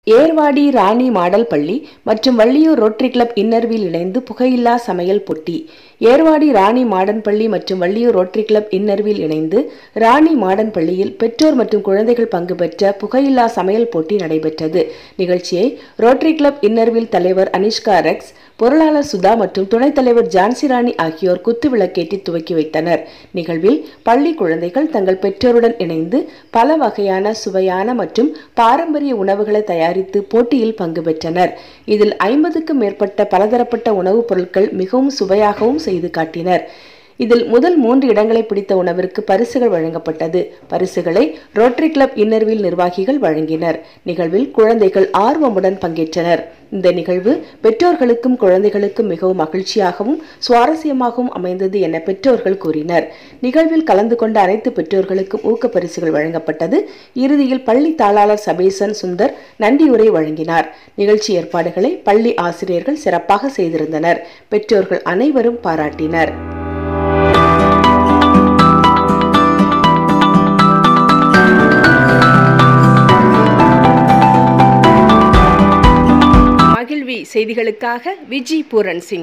ஏர்வாடி ராணி model பள்ளி மற்றும் Valliyur rotary club இன்னர்வில் இணைந்து புகையில்லா சமையல் போட்டி ஏர்வாடி ராணி மாடன் பள்ளி மற்றும் வள்ளியூர் ரோட்டரி கிளப் இன்னர்வில் இணைந்து ராணி மாடன் பள்ளியில் பெற்றோர் மற்றும் குழந்தைகள் பங்கு பெற்ற புகையில்லா சமையல் போட்டி நடைபெற்றது நிகழ்ச்சியை ரோட்டரி கிளப் இன்னர்வில் தலைவர் அனிஷ்கா ரெக்ஸ் பொருளாளர் சுதா மற்றும் துணைத் தலைவர் ஜான்சி ராணி ஆகியோர் குத்து விளக்கேற்றி துவக்கி வைத்தனர் நிகழ்வில் பள்ளி குழந்தைகள் தங்கள் பெற்றோருடன் இணைந்து பல வகையான சுவையான மற்றும் பாரம்பரிய உணவுகளை தயாரித்து போட்டியில் பங்கு பெற்றனர் இதில் ஐம்பதுக்கும் மேற்பட்ட பலதரப்பட்ட உணவுப் பொருட்கள் மிகவும் சுவையாகவும் செய்து காட்டினர் இதில் முதல் மூன்று இடங்களை பிடித்த உணவிற்கு பரிசுகள் வழங்கப்பட்டது பரிசுகளை ரோட்டரி கிளப் இன்னர்வில் நிர்வாகிகள் வழங்கினர் நிகழ்வில் குழந்தைகள் ஆர்வமுடன் பங்கேற்றனர் இந்த நிகழ்வு பெற்றோர்களுக்கும் குழந்தைகளுக்கும் மிகவும் மகிழ்ச்சியாகவும் சுவாரஸ்யமாகவும் அமைந்தது என பெற்றோர்கள் கூறினர் நிகழ்வில் கலந்து கொண்ட அனைத்து பெற்றோர்களுக்கும் ஊக்க பரிசுகள் வழங்கப்பட்டது இறுதியில் பள்ளி தாளாளர் சபேசன் சுந்தர் நன்றியுரை வழங்கினார் நிகழ்ச்சி ஏற்பாடுகளை பள்ளி ஆசிரியர்கள் சிறப்பாக செய்திருந்தனர் பெற்றோர்கள் அனைவரும் பாராட்டினர் மகிழ்வி செய்திகளுக்காக விஜி பூரன் சிங்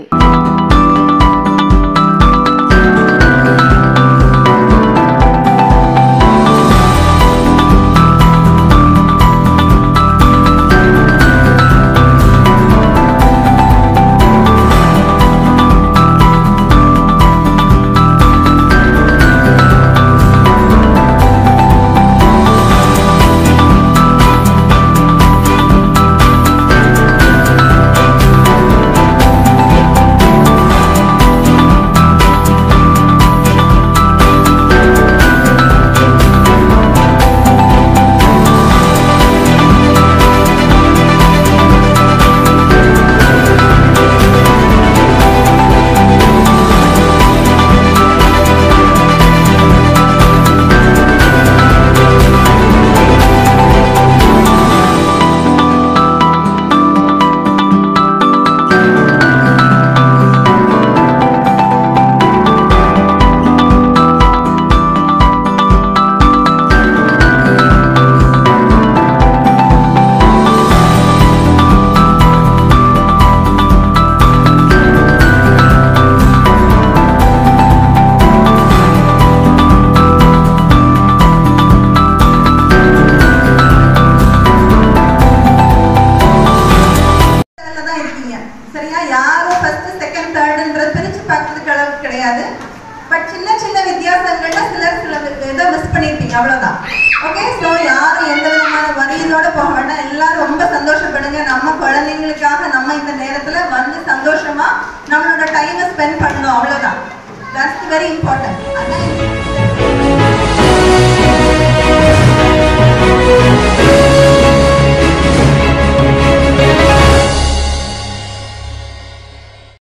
லெவல்ல தான் இருக்கீங்க சரியா யாரும் ஃபர்ஸ்ட் செகண்ட் தேர்டுன்றது பிரிச்சு பார்க்கறதுக்கு அளவுக்கு கிடையாது பட் சின்ன சின்ன வித்தியாசங்கள்ல சிலர் சில இதை மிஸ் பண்ணிருப்பீங்க அவ்வளவுதான் ஓகே ஸோ யாரும் எந்த விதமான வரியிலோட போக வேண்டாம் எல்லாரும் ரொம்ப சந்தோஷப்படுங்க நம்ம குழந்தைங்களுக்காக நம்ம இந்த நேரத்துல வந்து சந்தோஷமா நம்மளோட டைமை ஸ்பெண்ட் பண்ணணும் அவ்வளவுதான் தட்ஸ் வெரி இம்பார்ட்டன்ட் அதான்